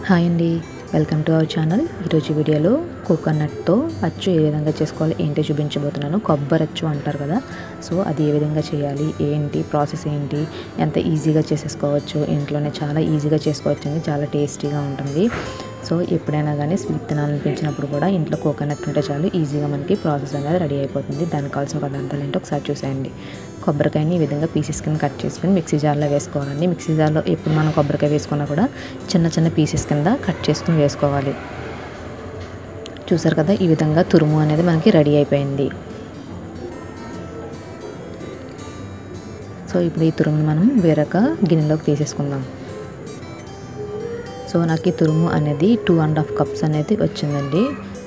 hi అండి welcome to our channel ఈరోజు వీడియోలో కోకోనట్తో అచ్చు ఏ విధంగా చేసుకోవాలి ఏంటో చూపించబోతున్నాను కొబ్బరి అచ్చు అంటారు కదా సో అది ఏ విధంగా చేయాలి ఏంటి ప్రాసెస్ ఏంటి ఎంత ఈజీగా చేసేసుకోవచ్చు ఇంట్లోనే చాలా ఈజీగా చేసుకోవచ్చు అండి చాలా టేస్టీగా ఉంటుంది సో ఎప్పుడైనా కానీ స్వీట్ తినాలనిపించినప్పుడు కూడా ఇంట్లో కోకోనట్ ఉంటే చాలు ఈజీగా మనకి ప్రాసెస్ అనేది రెడీ అయిపోతుంది దానికి కావాల్సిన పదార్థాలు ఏంటో ఒకసారి చూసేయండి కొబ్బరికాయని ఈ విధంగా పీసెస్ కింద కట్ చేసుకుని మిక్సీ జార్లో వేసుకోవాలండి మిక్సీ జార్లో ఎప్పుడు మనం కొబ్బరికాయ వేసుకున్నా కూడా చిన్న చిన్న పీసెస్ కింద కట్ చేసుకుని వేసుకోవాలి చూసారు కదా ఈ విధంగా తురుము అనేది మనకి రెడీ అయిపోయింది సో ఇప్పుడు ఈ తురుముని మనం వేరొక గిన్నెలోకి తీసేసుకుందాం సో నాకు ఈ తురుము అనేది టూ అండ్ హాఫ్ కప్స్ అనేది వచ్చిందండి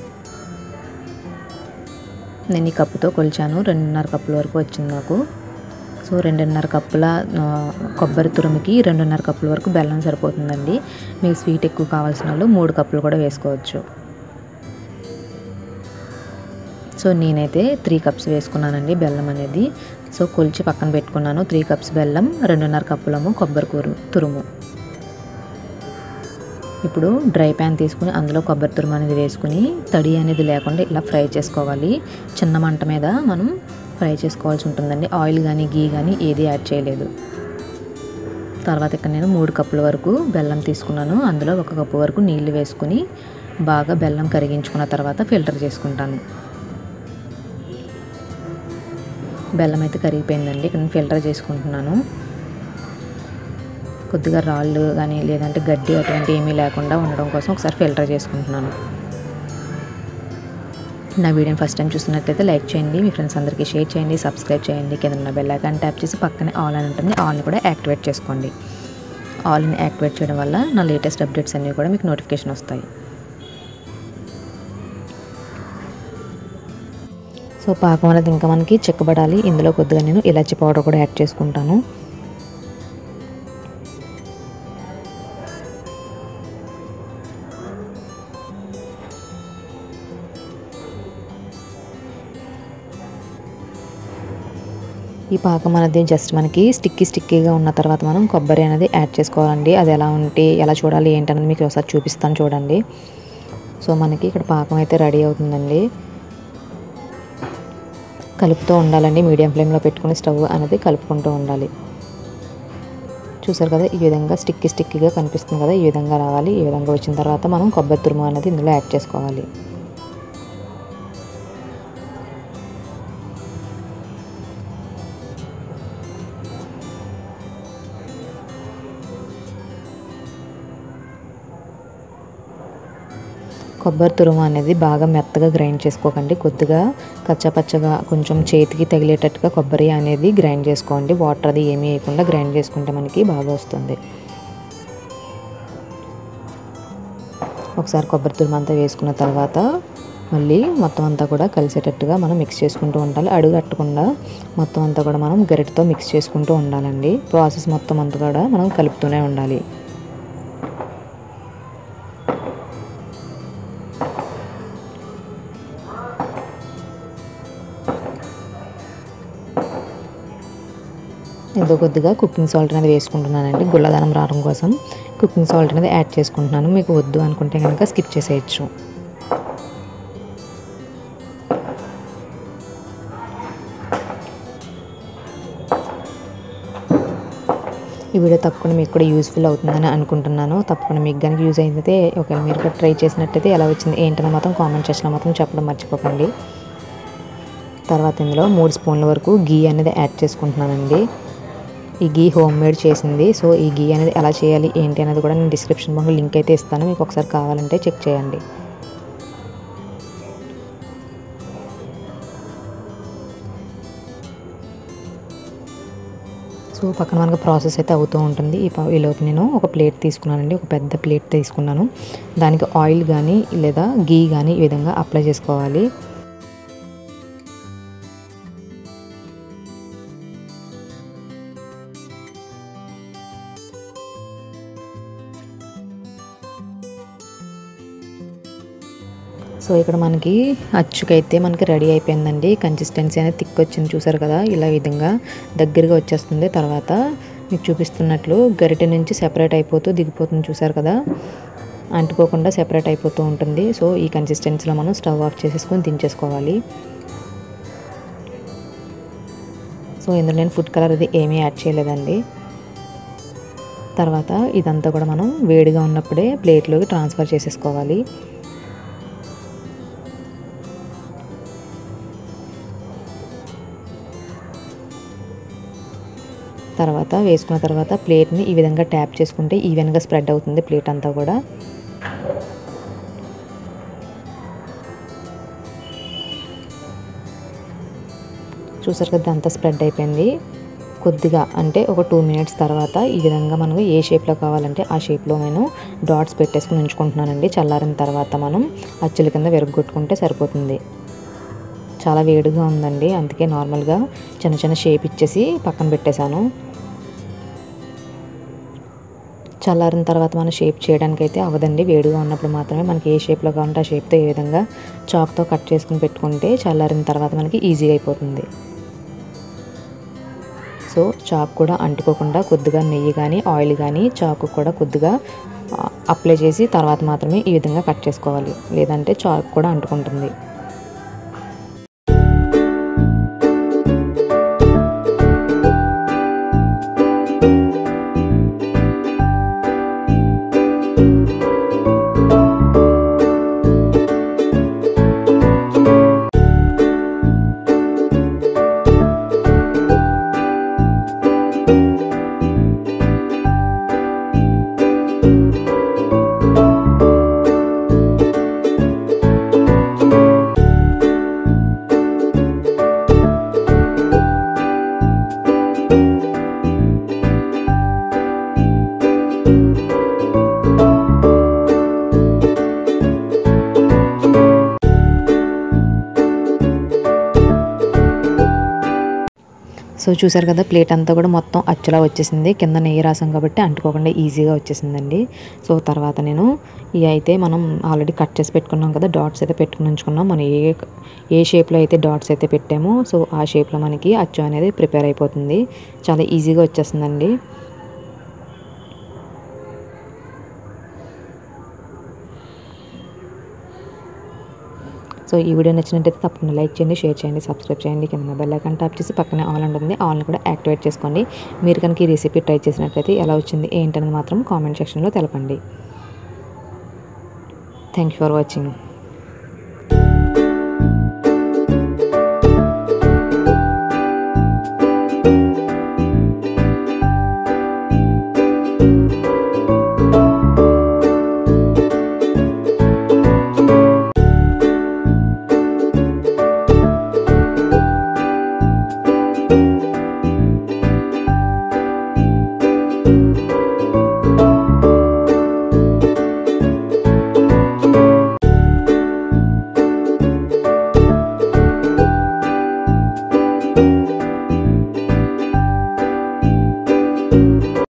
నేను ఈ కప్పుతో కొలిచాను రెండున్నర కప్పుల వరకు వచ్చింది నాకు సో రెండున్నర కప్పుల ఆ, కొబ్బరి తురుముకి రెండున్నర కప్పుల వరకు బెల్లం సరిపోతుందండి మీకు స్వీట్ ఎక్కువ కావాల్సిన వాళ్ళు మూడు కప్పులు కూడా వేసుకోవచ్చు సో నేనైతే త్రీ కప్స్ వేసుకున్నానండి బెల్లం అనేది సో కొలిచి పక్కన పెట్టుకున్నాను త్రీ కప్స్ బెల్లం రెండున్నర కప్పులము కొబ్బరి కూర తురుము ఇప్పుడు డ్రై ప్యాన్ తీసుకుని అందులో కొబ్బరి తురుము అనేది వేసుకుని తడి అనేది లేకుండా ఇలా ఫ్రై చేసుకోవాలి చిన్న మంట మీద మనం ఫ్రై చేసుకోవాల్సి ఉంటుందండి ఆయిల్ కానీ గీ కానీ ఏది యాడ్ చేయలేదు తర్వాత ఇక్కడ నేను మూడు కప్పుల వరకు బెల్లం తీసుకున్నాను అందులో ఒక కప్పు వరకు నీళ్లు వేసుకుని బాగా బెల్లం కరిగించుకున్న తర్వాత ఫిల్టర్ చేసుకుంటాను బెల్లం అయితే కరిగిపోయిందండి ఇక్కడ నేను ఫిల్టర్ చేసుకుంటున్నాను కొద్దిగా రాళ్ళు కానీ లేదంటే గడ్డి అటువంటి ఏమీ లేకుండా ఉండడం కోసం ఒకసారి ఫిల్టర్ చేసుకుంటున్నాను నా వీడియోని ఫస్ట్ టైం చూస్తున్నట్లయితే లైక్ చేయండి మీ ఫ్రెండ్స్ అందరికీ షేర్ చేయండి సబ్స్క్రైబ్ చేయండి కింద ఉన్న బెల్ ఐకాన్ ట్యాప్ చేసి పక్కనే ఆల్ అని ఉంటుంది ఆల్ని కూడా యాక్టివేట్ చేసుకోండి ఆల్ని యాక్టివేట్ చేయడం వల్ల నా లేటెస్ట్ అప్డేట్స్ అన్నీ కూడా మీకు నోటిఫికేషన్ వస్తాయి సో పాకం అనేది ఇంకా మనకి చిక్కబడాలి ఇందులో కొద్దిగా నేను ఇలాచి పౌడర్ కూడా యాడ్ చేసుకుంటాను ఈ పాకం అనేది జస్ట్ మనకి స్టిక్కీ స్టిక్కీగా ఉన్న తర్వాత మనం కొబ్బరి అనేది యాడ్ చేసుకోవాలండి అది ఎలా ఉంటే ఎలా చూడాలి ఏంటనేది మీకు ఒకసారి చూపిస్తాను చూడండి సో మనకి ఇక్కడ పాకం అయితే రెడీ అవుతుందండి కలుపుతూ ఉండాలండి మీడియం ఫ్లేమ్లో పెట్టుకుని స్టవ్ అనేది కలుపుకుంటూ ఉండాలి చూసారు కదా ఈ విధంగా స్టిక్కీ స్టిక్కీగా కనిపిస్తుంది కదా ఈ విధంగా రావాలి ఈ విధంగా వచ్చిన తర్వాత మనం కొబ్బరి తురుము అనేది ఇందులో యాడ్ చేసుకోవాలి కొబ్బరి తురుము అనేది బాగా మెత్తగా గ్రైండ్ చేసుకోకండి కొద్దిగా కచ్చపచ్చగా కొంచెం చేతికి తగిలేటట్టుగా కొబ్బరి అనేది గ్రైండ్ చేసుకోండి వాటర్ అది ఏమీ వేయకుండా గ్రైండ్ చేసుకుంటే మనకి బాగా వస్తుంది ఒకసారి కొబ్బరి తురుము అంతా వేసుకున్న తర్వాత మళ్ళీ మొత్తం అంతా కూడా కలిసేటట్టుగా మనం మిక్స్ చేసుకుంటూ ఉండాలి అడుగు కట్టకుండా మొత్తం అంతా కూడా మనం గరిటతో మిక్స్ చేసుకుంటూ ఉండాలండి ప్రాసెస్ మొత్తం అంతా కూడా మనం కలుపుతూనే ఉండాలి ఏదో కొద్దిగా కుకింగ్ సాల్ట్ అనేది వేసుకుంటున్నానండి గుల్లదనం రావడం కోసం కుకింగ్ సాల్ట్ అనేది యాడ్ చేసుకుంటున్నాను మీకు వద్దు అనుకుంటే కనుక స్కిప్ చేసేయచ్చు ఈ వీడియో తప్పకుండా మీకు కూడా యూస్ఫుల్ అవుతుందని అనుకుంటున్నాను తప్పకుండా మీకు కనుక యూజ్ అయితే ఒకవేళ మీరు కూడా ట్రై చేసినట్టయితే ఎలా వచ్చింది ఏంటనే మాత్రం కామెంట్ చేసిన మాత్రం చెప్పడం మర్చిపోకండి తర్వాత ఇందులో మూడు స్పూన్ల వరకు గీ అనేది యాడ్ చేసుకుంటున్నానండి ఈ గీ హోమ్ మేడ్ చేసింది సో ఈ గీ అనేది ఎలా చేయాలి ఏంటి అనేది కూడా నేను డిస్క్రిప్షన్ బాక్స్లో లింక్ అయితే ఇస్తాను మీకు ఒకసారి కావాలంటే చెక్ చేయండి సో పక్కన మనకు ప్రాసెస్ అయితే అవుతూ ఉంటుంది ఈ ప- ఈలోపు నేను ఒక ప్లేట్ తీసుకున్నానండి ఒక పెద్ద ప్లేట్ తీసుకున్నాను దానికి ఆయిల్ కానీ లేదా గీ కానీ ఈ విధంగా అప్లై చేసుకోవాలి సో ఇక్కడ మనకి అచ్చుకైతే మనకి రెడీ అయిపోయిందండి కన్సిస్టెన్సీ అనేది థిక్ వచ్చింది చూసారు కదా ఇలా విధంగా దగ్గరగా వచ్చేస్తుంది తర్వాత మీకు చూపిస్తున్నట్లు గరిటె నుంచి సెపరేట్ అయిపోతూ దిగిపోతుంది చూసారు కదా అంటుకోకుండా సెపరేట్ అయిపోతూ ఉంటుంది సో ఈ కన్సిస్టెన్సీలో మనం స్టవ్ ఆఫ్ చేసేసుకొని దించేసుకోవాలి సో ఇందులో నేను ఫుడ్ కలర్ ఇది ఏమీ యాడ్ చేయలేదండి తర్వాత ఇదంతా కూడా మనం వేడిగా ఉన్నప్పుడే ప్లేట్లోకి ట్రాన్స్ఫర్ చేసేసుకోవాలి తర్వాత వేసుకున్న తర్వాత ప్లేట్ని ఈ విధంగా ట్యాప్ చేసుకుంటే ఈవెన్గా స్ప్రెడ్ అవుతుంది ప్లేట్ అంతా కూడా చూసారు కదా అంతా స్ప్రెడ్ అయిపోయింది కొద్దిగా అంటే ఒక టూ మినిట్స్ తర్వాత ఈ విధంగా మనకు ఏ షేప్లో కావాలంటే ఆ షేప్లో నేను డాట్స్ పెట్టేసుకుని ఉంచుకుంటున్నానండి చల్లారిన తర్వాత మనం అచ్చుల కింద విరగొట్టుకుంటే సరిపోతుంది చాలా వేడిగా ఉందండి అందుకే నార్మల్గా చిన్న చిన్న షేప్ ఇచ్చేసి పక్కన పెట్టేశాను చల్లారిన తర్వాత మనం షేప్ చేయడానికి అయితే అవ్వదండి వేడిగా ఉన్నప్పుడు మాత్రమే మనకి ఏ షేప్లో కావాలంటే ఆ షేప్తో ఏ విధంగా చాక్తో కట్ చేసుకుని పెట్టుకుంటే చల్లారిన తర్వాత మనకి ఈజీగా అయిపోతుంది సో చాక్ కూడా అంటుకోకుండా కొద్దిగా నెయ్యి కానీ ఆయిల్ కానీ చాకు కూడా కొద్దిగా అప్లై చేసి తర్వాత మాత్రమే ఈ విధంగా కట్ చేసుకోవాలి లేదంటే చాక్ కూడా అంటుకుంటుంది సో చూసారు కదా ప్లేట్ అంతా కూడా మొత్తం అచ్చులా వచ్చేసింది కింద నెయ్యి రాసాం కాబట్టి అంటుకోకుండా ఈజీగా వచ్చేసిందండి సో తర్వాత నేను ఇవి అయితే మనం ఆల్రెడీ కట్ చేసి పెట్టుకున్నాం కదా డాట్స్ అయితే పెట్టుకుని ఉంచుకున్నాం మనం ఏ ఏ షేప్లో అయితే డాట్స్ అయితే పెట్టామో సో ఆ షేప్లో మనకి అచ్చు అనేది ప్రిపేర్ అయిపోతుంది చాలా ఈజీగా వచ్చేస్తుందండి సో ఈ వీడియో నచ్చినట్టయితే తప్పకుండా లైక్ చేయండి షేర్ చేయండి సబ్స్క్రైబ్ చేయండి కింద బెల్ ఐకాన్ ట్యాప్ చేసి పక్కనే ఆల్ ఉంటుంది ఆల్ని కూడా యాక్టివేట్ చేసుకోండి మీరు కనుక ఈ రెసిపీ ట్రై చేసినట్లయితే ఎలా వచ్చింది ఏంటనేది మాత్రం కామెంట్ సెక్షన్లో తెలపండి థ్యాంక్ యూ ఫర్ వాచింగ్